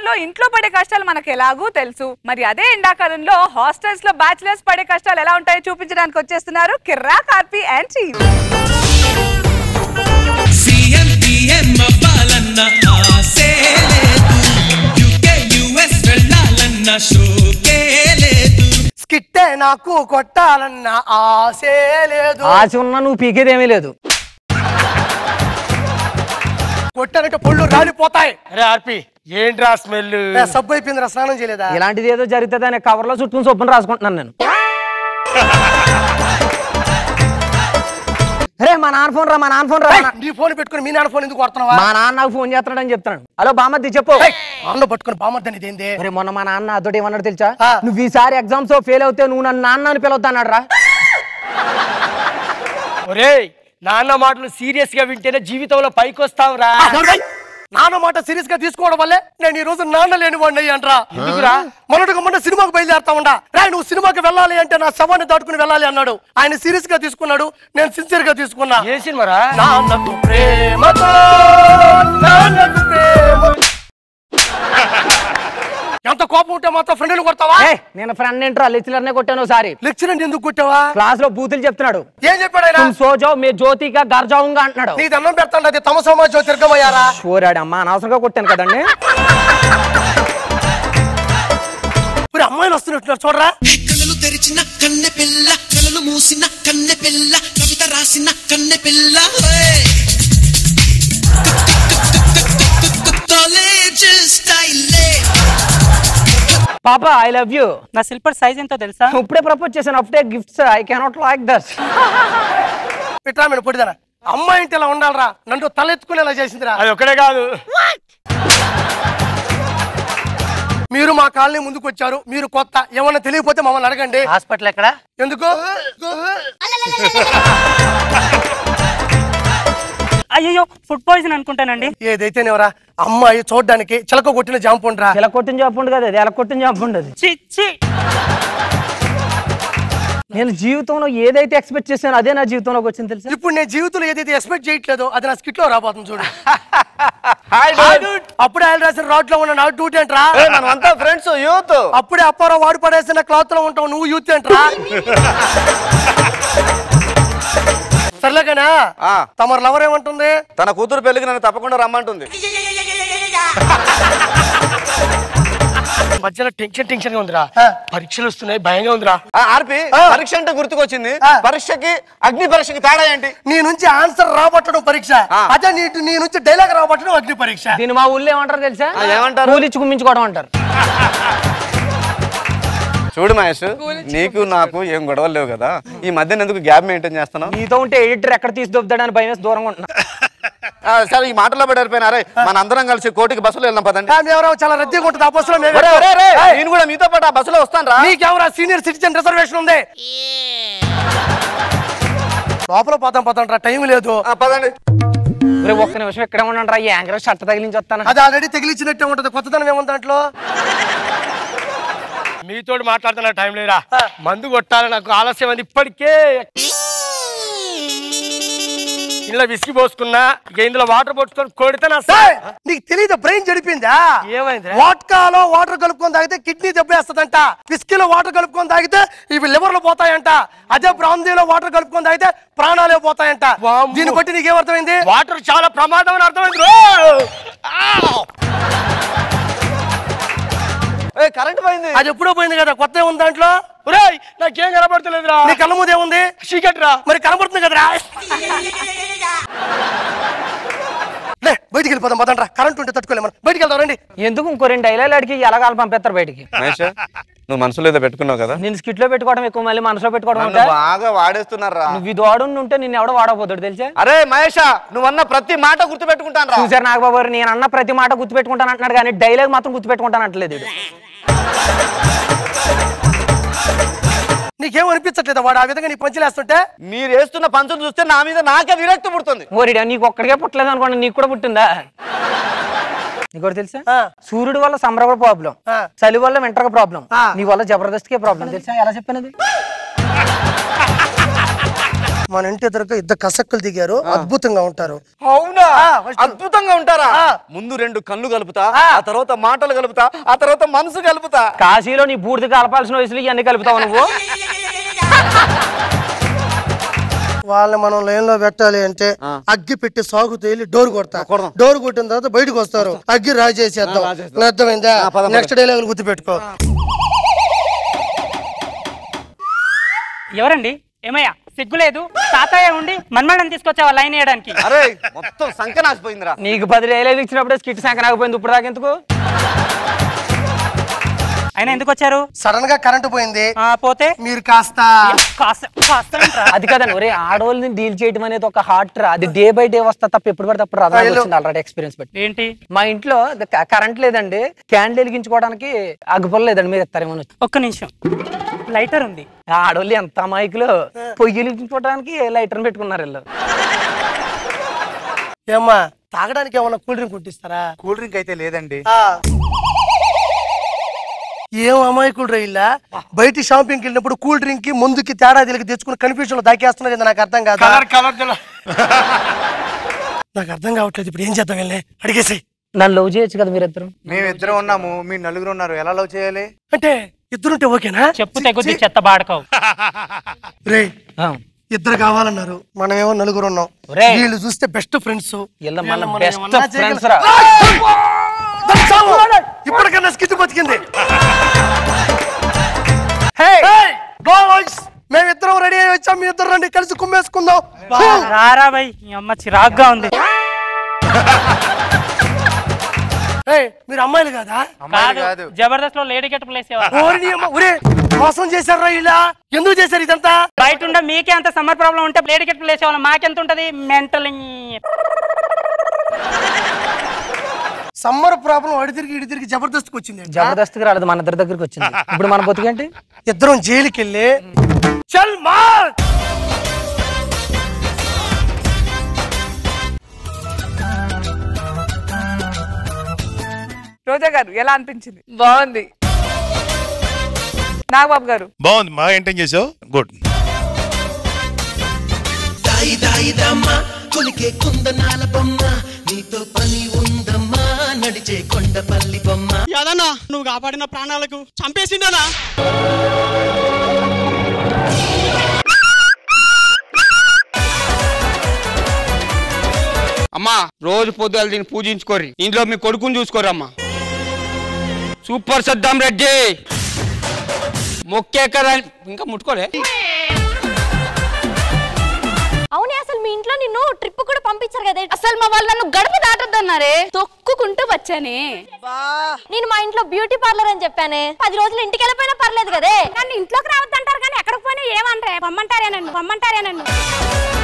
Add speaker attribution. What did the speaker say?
Speaker 1: చలికాలంలో ఇంట్లో పడే కష్టాలు మనకు ఎలాగూ తెలుసు మరి అదే ఎండాకాలంలో హాస్టల్స్ లో బ్యాచిలర్స్ పడే కష్టాలు ఎలా ఉంటాయో చూపించడానికి వచ్చేస్తున్నారు కిర్రా కార్పి అండ్ చీజ్
Speaker 2: సీఎం పిఎం అవ్వాలన్న ఆసే లేదు యుకే యుఎస్ వెళ్ళాలన్న షోకే లేదు
Speaker 3: స్కిట్టే నాకు కొట్టాలన్న ఆశే లేదు
Speaker 4: ఆశ ఉన్నా నువ్వు పీకేదేమీ లేదు
Speaker 3: కొట్టానంటే పళ్ళు రాలిపోతాయి
Speaker 5: అరే ఆర్పి ఏంట్రా స్మెల్
Speaker 3: ఏ, సబ్బు అయిపోయిందిరా స్నానం చేయలేదా
Speaker 4: ఇలాంటిది ఏదో జరుగుతుంది అనే కవర్లో చుట్టుకుని చొప్పున రాసుకుంటున్నాను నేను అరే మా నాన్న ఫోన్ రా మా నాన్న ఫోన్ రా
Speaker 3: ఏయ్, నీ ఫోన్ పెట్టుకుని మీ నాన్న ఫోన్ ఎందుకు కొడుతున్నావా
Speaker 4: మా నాన్న నాకు ఫోన్ చేస్తున్నాడని చెప్తున్నాడు హలో బామ్మద్ది చెప్పు
Speaker 3: అన్న పట్టుకుని బామర్దని ఇదేంది
Speaker 4: అరే మొన్న మా నాన్న నాతోటి ఏమన్నాడు తెలుసా
Speaker 3: ఆ.
Speaker 4: నువ్వు ఈసారి ఎగ్జామ్స్ లో ఫెయిల్ అవుతే నువ్వు నన్ను నాన్న అని పిలవద్దు అన్నాడు రా
Speaker 5: ఒరేయ్ నాన్న మాటలు సీరియస్ గా వింటేనే జీవితంలో పైకి వస్తావురా
Speaker 3: నాన్న మాట సీరియస్ గా తీసుకోవడం వల్లే నేను ఈ రోజు నాన్న లేని వాడిని అయ్యానరా
Speaker 5: ఎందుకురా
Speaker 3: మొన్నటిగా మొన్న సినిమాకు బయలుదేరుతా ఉండా రా నువ్వు సినిమాకి వెళ్ళాలి అంటే నా శవాన్ని దాటుకుని వెళ్ళాలి అన్నాడు ఆయన సీరియస్ గా తీసుకున్నాడు నేను సిన్సియర్ గా తీసుకున్నా
Speaker 5: ఏ సినిమారా
Speaker 3: నాన్నకు ప్రేమతో నాన్నకు ప్రేమ ఎంత కోపం ఉంటే మాత్రం ఫ్రెండ్ని కొడతావా
Speaker 4: ఏ నేను ఫ్రెండ్ ఏంట్రా లెక్చరర్నే కొట్టాను ఒకసారి
Speaker 3: లెక్చర్ ఎందుకు కొట్టావా
Speaker 4: క్లాస్ లో బూతులు చెప్తున్నాడు
Speaker 3: ఏం చెప్పాడు ఆయన
Speaker 4: तुम सो जाओ मैं ज्योति का घर जाऊंगा అంటున్నాడు
Speaker 3: నీ దండం పెడతాండి అది తమ సమాజం తిరగబోయారా
Speaker 4: షూరాడు అమ్మా అనవసరంగా కొట్టాను కదండి
Speaker 3: మరి అమ్మాయిలు వస్తున్నట్టున్నారు చూడరా
Speaker 2: కలలు తెరిచిన కన్నె పిల్ల కలలు మూసిన కన్నె పిల్ల కవిత రాసిన కన్నె పిల్ల కాలేజ్ స్టైలే
Speaker 4: పాప ఐ లవ్ యూ
Speaker 6: నా స్లిప్పర్ సైజ్ ఎంతో తెలుసా
Speaker 4: ఇప్పుడే ప్రపోజ్ చేశాను అప్పుడే gifts I cannot like this
Speaker 3: పిట్రా మీరు పొడిదారా అమ్మాయి ఇంటి ఇలా ఉండాలరా నన్ను తలెత్తుకునేలా చేసిందిరా
Speaker 5: అది ఒక్కడే కాదు
Speaker 3: మీరు మా కాలనీ ముందుకు వచ్చారు మీరు కొత్త ఏమన్నా తెలియకపోతే మమ్మల్ని అడగండి
Speaker 6: హాస్పిటల్ ఎక్కడ
Speaker 3: ఎందుకు
Speaker 6: అయ్యో ఫుడ్ పాయిజన్ అనుకుంటానండి
Speaker 3: ఏదైతేనేవరా అమ్మాయి చూడడానికి చిలక కొట్టిన జాంపుండ్రా
Speaker 4: ఎలా కొట్టిన చెప్పండు కదా అది ఎలా కొట్టిన చెప్పండు అది
Speaker 6: చి చి
Speaker 4: నేను జీవితంలో ఏదైతే ఎక్స్పెక్ట్ చేశానో అదే నా జీవితంలోకి వచ్చింది తెలుసా
Speaker 3: ఇప్పుడు నేను జీవితంలో ఏదైతే ఎక్స్పెక్ట్ చేయట్లేదో అది నా స్కిట్ లో రాబోతుంది చూడు
Speaker 7: హాయ్
Speaker 3: అప్పుడే ఆయన రాసిన రాడ్ లో ఉన్న నా డ్యూటీ ఏంట్రా
Speaker 7: మనమంతా ఫ్రెండ్స్ యూత్
Speaker 3: అప్పుడే అప్పారావు వాడు పడేసిన క్లాత్ లో ఉంటావు నువ్వు యూత్ ఏంట్రా సర్లేకనా
Speaker 7: ఆ.
Speaker 3: తమరు లవర్ ఏమంటుంది
Speaker 7: తన కూతురు పెళ్లికి నన్ను తప్పకుండా రమ్మంటుంది
Speaker 5: మధ్యలో టెన్షన్ టెన్షన్ గా ఉందిరా
Speaker 3: ఆ.
Speaker 5: పరీక్షలు వస్తున్నాయి భయంగా ఉందిరా
Speaker 7: ఆ, ఆర్పి పరీక్ష అంటే గుర్తుకొచ్చింది
Speaker 3: ఆ.
Speaker 7: పరీక్షకి అగ్ని పరీక్షకి తేడా ఏంటి
Speaker 3: నీ నుంచి ఆన్సర్ రాబట్టడం పరీక్ష
Speaker 7: ఆ.
Speaker 3: అదే నీ నీ నుంచి డైలాగ్ రాబట్టడం అగ్ని పరీక్ష
Speaker 4: దీని మా ఊళ్ళో ఏమంటారు తెలుసా
Speaker 7: ఆ, ఏమంటారు?
Speaker 4: కూలిచ్చి కుమ్మించుకోవడం అంటారు
Speaker 7: చూడు మహేష్ నీకు నాకు ఏం గొడవలు లేవు కదా ఈ మధ్యన ఎందుకు గ్యాప్ మెయింటైన్ చేస్తున్నావు
Speaker 4: నీతో ఉంటే ఎడిటర్ ఎక్కడ తీసి దొబ్బుతాడని భయం వేసి దూరంగా ఉంటున్నా
Speaker 7: ఆ, సరే ఈ మాటలో పడిపోయినా అరే మన అందరం కలిసి కోటికి బస్సులో వెళ్దాం పదండి
Speaker 3: ఆ, మేమెవరో చాలా రద్దీగా ఉంటుంది ఆ బస్సులో మేము
Speaker 7: ఒరే, ఒరే, ఒరే,
Speaker 3: ఏయ్,
Speaker 7: నేను కూడా మీతో పాటు ఆ బస్సులో వస్తాను రా
Speaker 3: నీకెవరా సీనియర్ సిటిజన్ రిజర్వేషన్ ఉంది లోపల పోతాం పోతాం రా టైం లేదు
Speaker 7: ఆ, పదండి
Speaker 4: ఒరే ఒక్క నిమిషం ఇక్కడే ఉండండి రా యాంకర్ షర్ట్ తగిలించి వస్తాను
Speaker 3: అది ఆల్రెడీ తగిలిచ్చినట్టే ఉంటది కొత్తదనం ఏముంది దాంట్లో
Speaker 5: మీతో మాట్లాడుతున్న టైం లేరా మందు కొట్టాలి నాకు ఆలస్యం అది ఇప్పటికే ఇలా విసిగి పోసుకున్నా ఇక ఇందులో వాటర్ పోసుకొని కొడితే నా సా-
Speaker 3: ఏయ్, నీకు తెలియదు బ్రెయిన్ చెడిపోయిందా
Speaker 5: ఏమైందిరా?
Speaker 3: వాట్కాలో వాటర్ కలుపుకొని తాగితే కిడ్నీ దెబ్బేస్తుందంట విస్కీలో వాటర్ కలుపుకొని తాగితే ఇవి లివర్లు పోతాయంట అదే బ్రాందీలో వాటర్ కలుపుకొని తాగితే ప్రాణాలే పోతాయంట
Speaker 5: వామ్మో.
Speaker 3: దీన్ని బట్టి నీకేమర్థమైంది
Speaker 5: వాటర్ చాలా ప్రమాదం అని అర్థమైంది రో! ఆవ్!
Speaker 7: ఏ కరెంట్ పోయింది
Speaker 3: అది ఎప్పుడో పోయింది కదా కొత్త ఉంది దాంట్లో
Speaker 5: ఒరేయ్ నాకేం కనబడతలేదురా
Speaker 3: నీ కళ్ళ ముందు ఏముంది
Speaker 5: చీకటి రా
Speaker 3: మరి కనబడుతుంది కదరా లే బయటికి వెళ్ళిపోదాం పదండ్రా కరెంట్ ఉంటే తట్టుకోలేము మనం బయటికి వెళ్దాం రండి
Speaker 4: ఎందుకు ఇంకో రెండు డైలాగ్ అడిగి ఎలాగాలు పంపిస్తారు బయటికి
Speaker 7: మహేష్ నువ్వు మనసులో ఏదో పెట్టుకున్నావు కదా
Speaker 4: నేను స్కిట్ లో పెట్టుకోవడం ఎక్కువ మళ్ళీ మనసులో పెట్టుకోవడం
Speaker 7: నన్ను
Speaker 4: ఉంటే
Speaker 7: బాగా వాడేస్తున్నారా
Speaker 4: నువ్వు ఇది వాడు ఉంటే నిన్ను ఎవడో వాడకపోతాడు తెలుసా
Speaker 7: అరే మహేష నువ్వన్న ప్రతి మాట గుర్తు పెట్టుకుంటాను రా
Speaker 4: చూసారు నాగబాబు గారు నేను అన్న ప్రతి మాట గుర్తుపెట్టుకుంటాను అంటున్నాడు కానీ డైలాగ్ మాత్రం గుర్తుపెట్టుకుంటాను అంటలేదు వీడు.
Speaker 3: నీకేం అనిపించట్లేదా వాడు ఆ విధంగా నీ పంచలేస్తుంటే
Speaker 7: మీరు వేస్తున్న పంచులు చూస్తే నా మీద నాకే విరక్తి పుడుతుంది
Speaker 4: ఓరిడా నీకు ఒక్కడికే పుట్టలేదు అనుకోండి నీకు కూడా పుట్టిందా నీకు ఒకటి తెలుసా
Speaker 3: ఆ.
Speaker 4: సూర్యుడి వల్ల సమ్మర్ ప్రాబ్లం
Speaker 3: ఆ.
Speaker 4: చలి వల్ల వింటర్ ప్రాబ్లం
Speaker 3: ఆ.
Speaker 4: నీ వల్ల జబర్దస్త్ కే ప్రాబ్లం తెలుసా ఎలా చెప్పాను అది
Speaker 3: మన ఇంటి ఎదురుగా ఇద్దరు కసక్కులు దిగారు అద్భుతంగా ఉంటారు
Speaker 7: అవునా
Speaker 3: ఆ, first-
Speaker 7: అద్భుతంగా ఉంటారా
Speaker 3: ఆ.
Speaker 7: ముందు రెండు కళ్ళు కలుపుతా ఆ తర్వాత మాటలు కలుపుతా ఆ తర్వాత మనసు కలుపుతా
Speaker 4: కాశీలో నీ బూడిద కలపాల్సిన వయసులో ఇవన్నీ కలుపుతావు నువ్వు
Speaker 3: వాళ్ళని మనం లైన్ లో పెట్టాలి అంటే అగ్గి పెట్టి సాగు తేలి డోర్ కొడతా
Speaker 7: కొడదాం.
Speaker 3: డోర్ కొట్టిన తర్వాత బయటకు వస్తారు అగ్గి రాజేసేద్దాం
Speaker 7: ఆ, రాజేద్దాం.
Speaker 3: అర్థమైందా
Speaker 7: ఆ, పద, పద.
Speaker 3: నెక్స్ట్ డే లెవెల్ గుర్తు పెట్టుకో
Speaker 6: ఎవరండి ఏమయ్యా సిగ్గులేదు తాతయ్య ఉండి మన్మడని తీసుకొచ్చావా లైన్ వేయడానికి
Speaker 7: అరే మొత్తం సంకనాసిపోయిందిరా
Speaker 4: నీకు పది డైలాగులు ఇచ్చినప్పుడే స్కిట్ శాఖ రాకపోయింది ఇప్పుడు దాకా ఎందుకు
Speaker 6: ఆయన ఎందుకు వచ్చారు
Speaker 3: సడన్ గా కరెంట్ పోయింది
Speaker 6: ఆ, పోతే
Speaker 3: మీరు కాస్త
Speaker 6: కాస్త కాస్త ఏంట్రా?
Speaker 4: అది కదండి ఒరే ఆడవాళ్ళని డీల్ చేయడం అనేది ఒక హార్ట్ రా అది డే బై డే వస్తా తప్ప ఎప్పుడు పడితే అప్పుడు రాదా
Speaker 3: వెళ్ళు.
Speaker 4: వచ్చింది ఆల్రెడీ ఎక్స్పీరియన్స్ బట్టి
Speaker 6: ఏంటి
Speaker 4: మా ఇంట్లో కరెంట్ లేదండి క్యాండిల్ వెలిగించుకోవడానికి అగ్గిపుల్ల లేదండి మీరు ఇస్తారేమో అని వచ్చి.
Speaker 6: ఒక్క నిమిషం లైటర్ ఉంది
Speaker 4: ఆ ఆడవాళ్ళు ఎంత అమాయకులు పొయ్యి వెలిగించుకోవడానికి లైటర్ పెట్టుకున్నారు వీళ్ళు
Speaker 3: ఏమ్మా తాగడానికి ఏమన్నా కూల్ డ్రింక్ కుట్టిస్తారా
Speaker 8: కూల్ డ్రింక్ అయితే లేదండి
Speaker 3: ఆ. ఏం అమాయకుడు రైల్లా బయట షాపింగ్కి వెళ్ళినప్పుడు కూల్ డ్రింక్ కి ముందుకి తేడా తెలికి తెచ్చుకుని కన్ఫ్యూజన్ లో దాకేస్తున్నది ఏందో నాకు అర్థం కాదు
Speaker 5: కలర్ కలర్ తెల-
Speaker 3: నాకు అర్థం కావట్లేదు ఇప్పుడు ఏం చేద్దాం వెళ్ళి అడిగేసాయి
Speaker 4: నన్ను లవ్ చేయొచ్చు కదా మీరిద్దరు
Speaker 8: మేము ఇద్దరం ఉన్నాము మీ నలుగురు ఉన్నారు ఎలా లవ్ చేయాలి
Speaker 3: అంటే ఇద్దరుంటే ఓకేనా
Speaker 6: చెప్పు తెగుద్ది చెత్త బాడకవు
Speaker 3: రే ఇద్దరు కావాలన్నారు మనమేమో నలుగురు ఉన్నాం
Speaker 4: ఒరేయ్.
Speaker 3: వీళ్ళు చూస్తే బెస్ట్ ఫ్రెండ్స్
Speaker 4: వీళ్ళ మన బెస్ట్ ఫ్రెండ్స్ రా
Speaker 3: ఇప్పటికన్నా స్కిత్ బతికింది
Speaker 4: Hey!
Speaker 3: Go boys! మేమిద్దరం రెడీ అయ్యి వచ్చాం మీ ఇద్దరు రండి కలిసి కుమ్మేసుకుందాం
Speaker 6: రారా బై ఈ అమ్మ చిరాగ్గా ఉంది
Speaker 3: ఏయ్, మీరు అమ్మాయిలు కాదా
Speaker 8: అమ్మాయిలు కాదు
Speaker 6: జబర్దస్త్ లో లేడీ గెట్ ప్లేస్
Speaker 3: ఓరిని అమ్మ ఒరే మోసం చేశారా ఇలా ఎందుకు చేశారు ఇదంతా
Speaker 6: బయట ఉండే మీకే అంత సమ్మర్ ప్రాబ్లం ఉంటే లేడీ గెట్ ప్లేస్ మాకెంత ఉంటది మెంటల్
Speaker 3: సమ్మర్ ప్రాబ్లం అడి తిరిగి ఇడి తిరిగి జబర్దస్త్కి వచ్చింది
Speaker 4: జబర్దస్త్కి రాలేదు మన ఇద్దరి దగ్గరికి వచ్చింది ఇప్పుడు మన బతుకేంటి
Speaker 3: ఇద్దరం జైలుకి వెళ్ళి చల్ మార్
Speaker 1: రోజా గారు ఎలా అనిపించింది బాగుంది నాగబాబు గారు
Speaker 9: బాగుంది బాగా ఎంటైన్ చేసావు గుడ్
Speaker 2: దాయి దాయి దమ్మ కొలికే కుందనాల బొమ్మ నీతో పని ఉందమ్మా నడిచే కొండపల్లి బొమ్మ
Speaker 10: యాదన్నా నువ్వు కాపాడిన ప్రాణాలకు చంపేసిండనా
Speaker 11: అమ్మా రోజు పొద్దులు దీన్ని పూజించుకోరి ఇంట్లో మీ కొడుకుని చూసుకోరమ్మా సూపర్ సద్దాం రెడ్డి మొక్కే కదా ఇంకా ముట్టుకోలే
Speaker 12: అవునే అసలు మీ ఇంట్లో నిన్ను ట్రిప్ కూడా పంపించారు కదా అసలు మా వాళ్ళు నన్ను గడప దాటొద్దన్నారే తొక్కుకుంటూ వచ్చానే నేను మా ఇంట్లో బ్యూటీ పార్లర్ అని చెప్పానే పది రోజులు ఇంటికి వెళ్ళిపోయినా పర్లేదు కదే నన్ను ఇంట్లోకి రావద్దంటారు కానీ ఎక్కడికి పోయినా ఏమంటారే పొమ్మంటారే నన్ను పొమ్మంటారే నన్ను